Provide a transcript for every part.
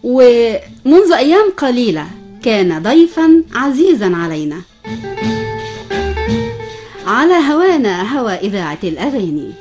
ومنذ أيام قليلة كان ضيفا عزيزا علينا على هوانا هوى إذاعة الأغاني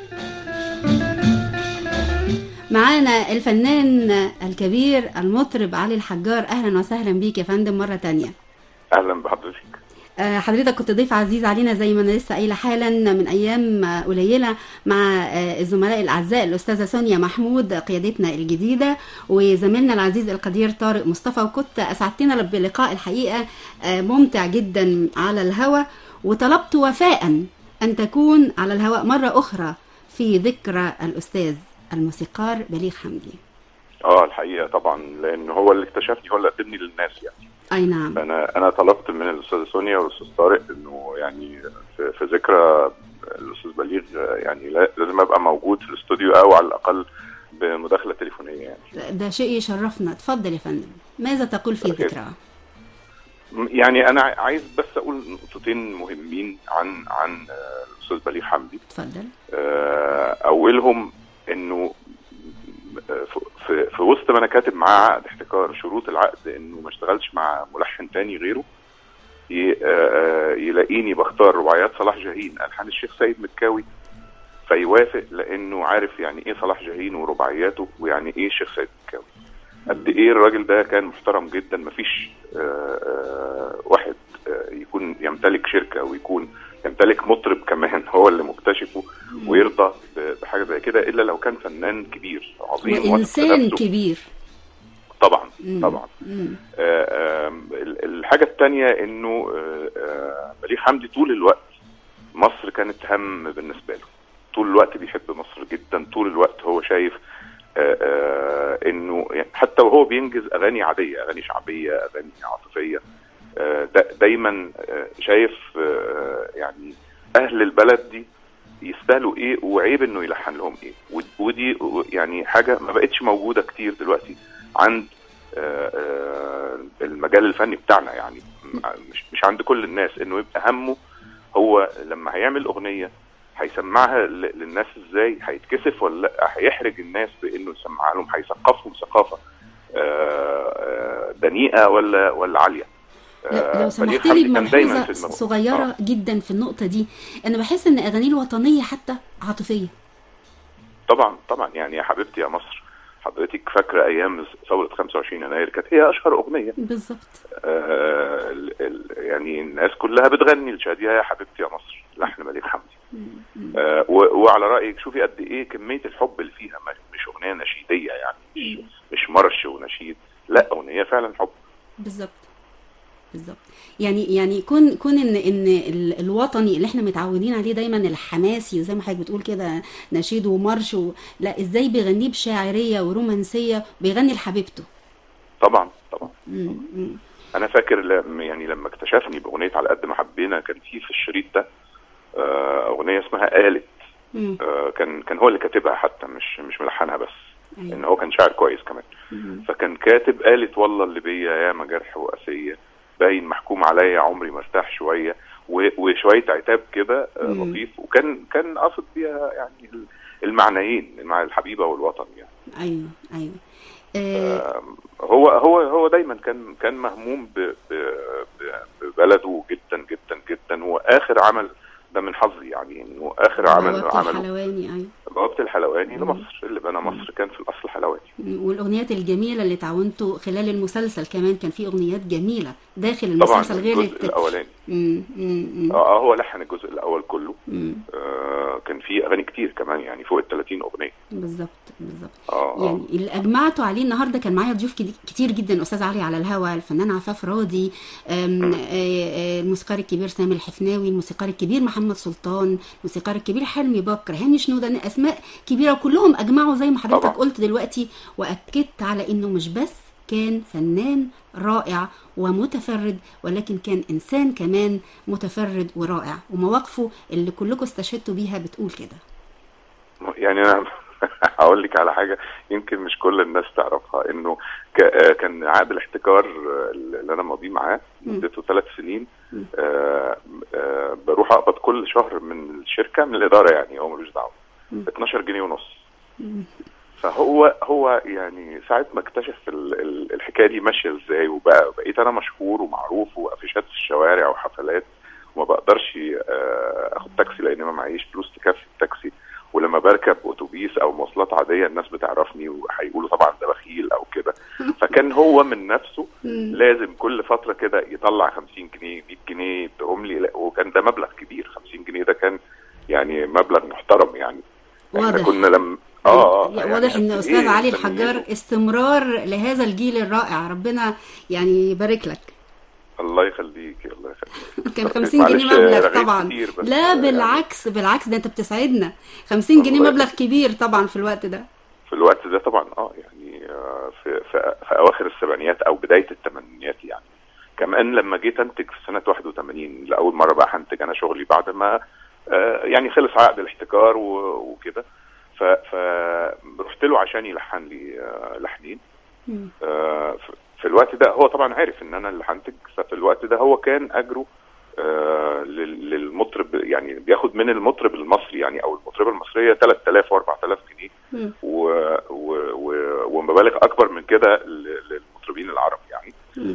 معانا الفنان الكبير المطرب علي الحجار أهلا وسهلا بيك يا فندم مرة تانية اهلا بحضرتك آه، حضرتك كنت ضيف عزيز علينا زي ما انا لسه قايله حالا من ايام آه، قليله مع آه، الزملاء الاعزاء الاستاذه سونيا محمود قيادتنا الجديده وزميلنا العزيز القدير طارق مصطفى وكنت اسعدتنا بلقاء الحقيقه آه، ممتع جدا على الهوى وطلبت وفاء ان تكون على الهواء مره اخرى في ذكرى الاستاذ الموسيقار بليغ حمدي اه الحقيقه طبعا لان هو اللي اكتشفني هو اللي قدمني للناس يعني اي نعم انا انا طلبت من الاستاذه سونيا والاستاذ طارق انه يعني في, في ذكرى الاستاذ بليغ آه، يعني لا- لازم ابقى موجود في الاستوديو او على الاقل بمداخله تليفونيه يعني ده شيء يشرفنا اتفضل يا فندم ماذا تقول في أوكي. الذكرى م- يعني انا عايز بس اقول نقطتين مهمين عن عن آه، الاستاذ بليغ حمدي اتفضل آه، اولهم انه آه، في- في في وسط ما انا كاتب معاه عقد احتكار شروط العقد انه ما اشتغلش مع ملحن تاني غيره ي- آه، يلاقيني بختار رباعيات صلاح جاهين الحان الشيخ سيد مكاوي فيوافق لانه عارف يعني ايه صلاح جاهين ورباعياته ويعني ايه الشيخ سيد مكاوي قد ايه الراجل ده كان محترم جدا مفيش آه، آه، واحد آه، يكون يمتلك شركه ويكون يمتلك مطرب كمان هو اللي مكتشفه ويرضى ب- بحاجه زي كده الا لو كان فنان كبير عظيم واثق في وانسان نفسه. كبير طبعا مم. طبعا مم. آه، آم، ال- الحاجه الثانيه انه آه، آه، بليغ حمدي طول الوقت مصر كانت هم بالنسبه له طول الوقت بيحب مصر جدا طول الوقت هو شايف آه، آه، انه يعني حتى وهو بينجز اغاني عاديه اغاني شعبيه اغاني عاطفيه آه، دا- دايما آه، شايف آه، يعني اهل البلد دي يستاهلوا ايه وعيب انه يلحن لهم ايه ود- ودي يعني حاجه ما بقتش موجوده كتير دلوقتي عند آه، آه، المجال الفني بتاعنا يعني م- مش مش عند كل الناس انه يبقى همه هو لما هيعمل اغنيه هيسمعها ل- للناس ازاي هيتكسف ولا لا هيحرج الناس بانه يسمعها لهم هيثقفهم ثقافه آه، آه، دنيئه ولا ولا عاليه لا آه، لو بليغ سمحت حمدي لي كان دايما بملحوظه في دماغه. صغيره آه. جدا في النقطه دي انا بحس ان اغانيه الوطنيه حتى عاطفيه طبعا طبعا يعني يا حبيبتي يا مصر حضرتك فاكره ايام ثوره 25 يناير كانت هي اشهر اغنيه بالظبط آه ال- ال- يعني الناس كلها بتغني لشاديه يا حبيبتي يا مصر لحن بليغ حمدي آه و- وعلى رايك شوفي قد ايه كميه الحب اللي فيها ما- مش اغنيه نشيديه يعني مش مش مرش ونشيد لا اغنيه فعلا حب بالظبط بالظبط يعني يعني كون كون ان ان ال- الوطني اللي احنا متعودين عليه دايما الحماسي وزي ما حضرتك بتقول كده نشيد ومارش و... لا ازاي بيغنيه بشاعريه ورومانسيه بيغني لحبيبته طبعا طبعا مم، مم. انا فاكر لما يعني لما اكتشفني باغنيه على قد ما حبينا كان في في الشريط ده آه اغنيه اسمها قالت مم. آه كان كان هو اللي كاتبها حتى مش مش ملحنها بس أيوة. ان هو كان شاعر كويس كمان مم. فكان كاتب قالت والله اللي بيا ياما جرح وقاسيه باين محكوم عليا عمري مرتاح شويه و- وشويه عتاب كده آه، مم. لطيف وكان كان قاصد بيها يعني ال- المعنيين مع الحبيبه والوطن يعني ايوه ايوه آه آم، هو هو هو دايما كان كان مهموم ب- ب- ب- ببلده جدا جدا جدا واخر عمل ده من حظي يعني انه اخر عمل بوابة عمله الحلواني ايوه بوابه الحلواني مم. لمصر اللي بنى مصر كان في الاصل حلواني والاغنيات الجميله اللي تعاونتوا خلال المسلسل كمان كان في اغنيات جميله داخل طبعا المسلسل غير الجزء الت- الاولاني مم، مم، مم، اه هو لحن الجزء الاول كله مم. آه كان في اغاني كتير كمان يعني فوق ال 30 اغنيه بالظبط بالظبط اه يعني اه اللي اجمعتوا عليه النهارده كان معايا ضيوف كدي- كتير جدا استاذ علي على الهوا الفنان عفاف راضي أم، آه، آه، الموسيقار الكبير سامي الحفناوي الموسيقار الكبير محمد سلطان الموسيقار الكبير حلمي بكر هاني شنودة اسماء كبيره وكلهم اجمعوا زي ما حضرتك طبعا. قلت دلوقتي واكدت على انه مش بس كان فنان رائع ومتفرد ولكن كان انسان كمان متفرد ورائع ومواقفه اللي كلكم استشهدتوا بيها بتقول كده يعني انا هقول لك على حاجه يمكن مش كل الناس تعرفها انه ك- آه، كان عقد الاحتكار آه، اللي انا ماضي معاه مم. مدته ثلاث سنين مم. آه، آه، بروح اقبض كل شهر من الشركه من الاداره يعني هو ملوش دعوه مم. 12 جنيه ونص مم. فهو هو يعني ساعة ما اكتشف ال- ال- الحكايه دي ماشيه ازاي وبقى بقيت انا مشهور ومعروف وافيشات في الشوارع وحفلات وما بقدرش آه، اخد تاكسي لان ما معيش فلوس تكفي التاكسي ولما بركب اتوبيس او مواصلات عاديه الناس بتعرفني وهيقولوا طبعا ده بخيل او كده فكان هو من نفسه مم. لازم كل فتره كده يطلع 50 جنيه 100 جنيه يديهم لي لا، وكان ده مبلغ كبير 50 جنيه ده كان يعني مبلغ محترم يعني احنا واضح. كنا لما اه اه يعني واضح ان قد استاذ إيه علي مستنيينه. الحجار استمرار لهذا الجيل الرائع ربنا يعني يبارك لك الله يخليك الله يخليك كان 50 معلش، جنيه مبلغ رغيت طبعا كتير بس لا يعني بالعكس بالعكس ده انت بتسعدنا 50 جنيه الله مبلغ يخليك. كبير طبعا في الوقت ده في الوقت ده طبعا اه يعني آه، في, في, في اواخر السبعينيات او بدايه الثمانينات يعني كمان لما جيت انتج في سنه 81 لاول مره بقى هنتج انا شغلي بعد ما آه، يعني خلص عقد الاحتكار و- وكده ف- فرحت له عشان يلحن لي آه، لحنين مم. آه، في- في الوقت ده هو طبعا عارف ان انا اللي هنتج ففي الوقت ده هو كان اجره آه، لل- للمطرب يعني بياخد من المطرب المصري يعني او المطربه المصريه 3000 و4000 جنيه مم. و- و- و- ومبالغ اكبر من كده ل- للمطربين العرب يعني مم.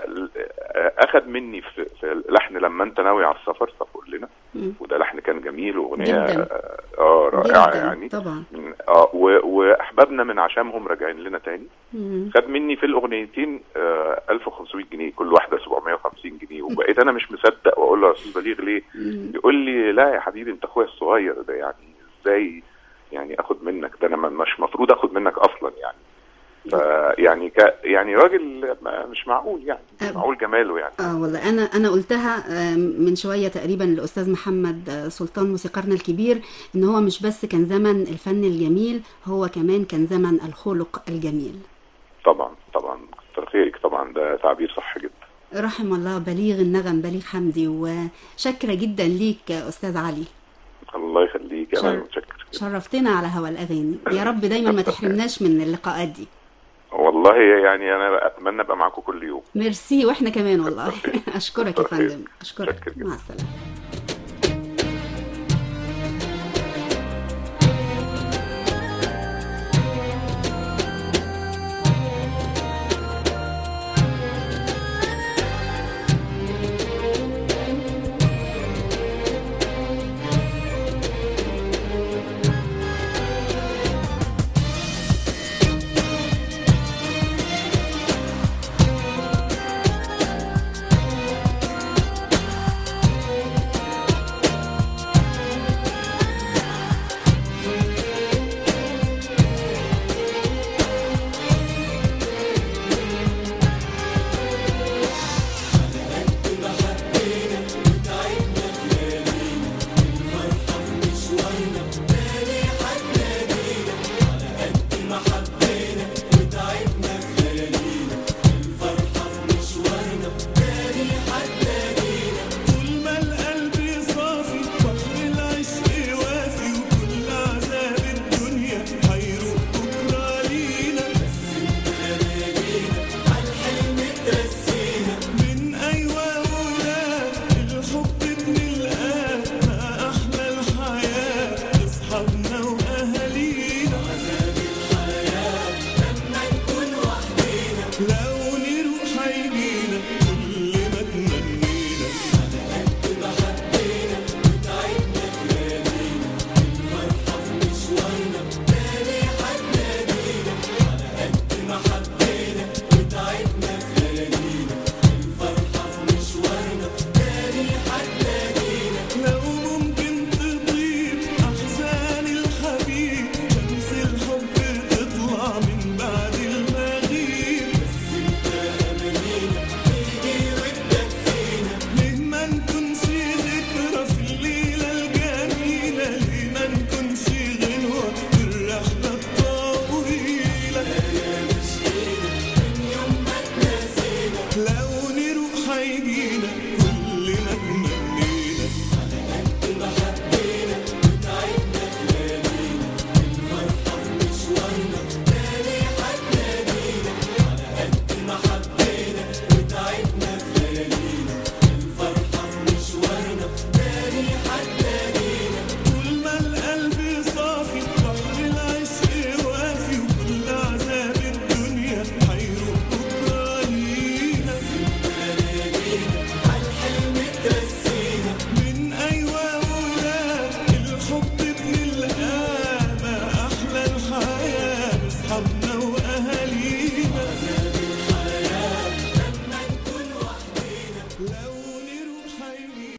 فاخد مني في, في لحن لما انت ناوي على السفر طب قول لنا مم. وده لحن كان جميل واغنيه جداً. اه آه، رائعه جداً، يعني طبعا من- اه و- واحبابنا من عشامهم راجعين لنا تاني مم. خد مني في الاغنيتين آه 1500 جنيه كل واحده 750 جنيه وبقيت انا مش مصدق واقول له يا استاذ بليغ ليه مم. يقول لي لا يا حبيبي انت اخويا الصغير ده يعني ازاي يعني اخد منك ده انا م- مش مفروض اخد منك اصلا يعني فيعني ك يعني راجل ما- مش معقول يعني مش أه. معقول جماله يعني اه والله انا انا قلتها آه، من شويه تقريبا الاستاذ محمد آه، سلطان موسيقارنا الكبير ان هو مش بس كان زمن الفن الجميل هو كمان كان زمن الخلق الجميل طبعا طبعا كتر خيرك طبعا ده تعبير صح جدا رحم الله بليغ النغم بليغ حمدي وشكرة جدا ليك يا أستاذ علي الله يخليك شر- انا متشكر شرفتنا على هوا الأغاني يا رب دايما ما تحرمناش من اللقاءات دي والله يعني انا اتمنى ابقى معاكم كل يوم ميرسي واحنا كمان والله أشكرك يا كتر خير. فندم أشكرك شكر جدا. مع السلامة طول ما القلب صافي بحر العشق وافي وكل عذاب الدنيا هيروح بكرة لينا بس انت نادينا عالحلم ترسينا من أيوة ولا الحب بنلقاه ما أحلى الحياة أصحابنا وأهالينا عذاب الحياة لما نكون وحدينا لو